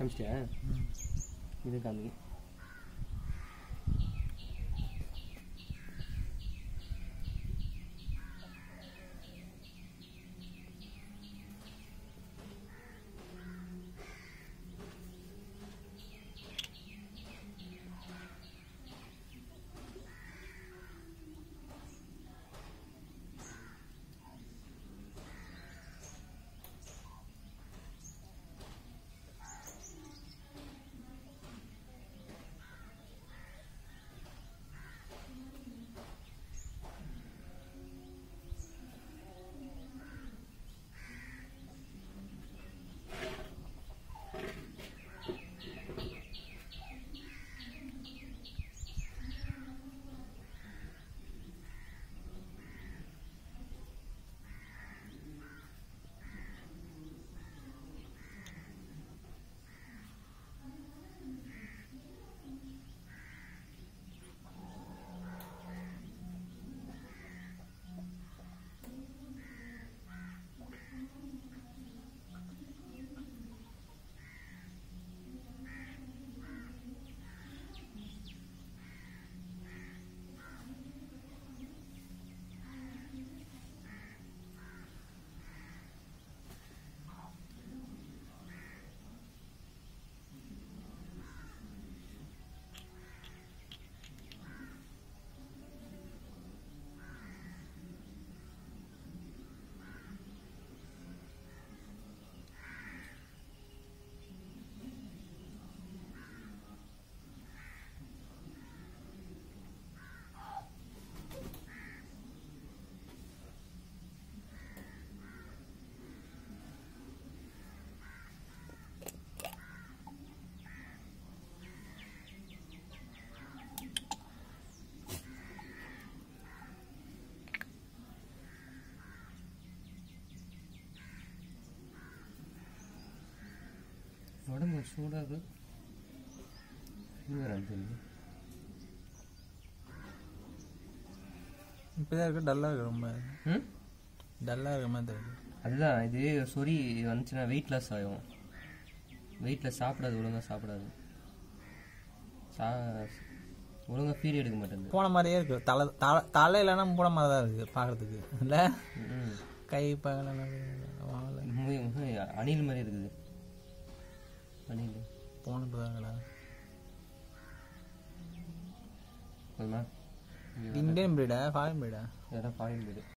காமிச்சிட்டியா இது காமி உடம்பு சூடாக ஃபீவர் அடிச்சிருக்கு இப்போதான் இருக்கு டல்லாக இருக்கு ரொம்ப ம் டல்லாக இருக்க மாதிரி தெரியுது அதுதான் இது சொறி வந்துச்சுன்னா வெயிட் லாஸ் ஆகும் வெயிட்டில் சாப்பிடாது ஒழுங்காக சாப்பிடாது சா ஒழுங்காக ஃபீல் எடுக்க மாட்டேங்குது போன மாதிரியே இருக்கு தலை தலை தலை இல்லைன்னா போன மாதிரி தான் இருக்குது பார்க்கறதுக்கு இல்லை ம் கை பகல வாங்கல மு- மு- அணில் மாதிரி இருக்குது அணில் போனது தான் போதுமா இந்தியன் பிரீடா ஃபாரின் பிரீடா இதெல்லாம் ஃபாரின் வீடு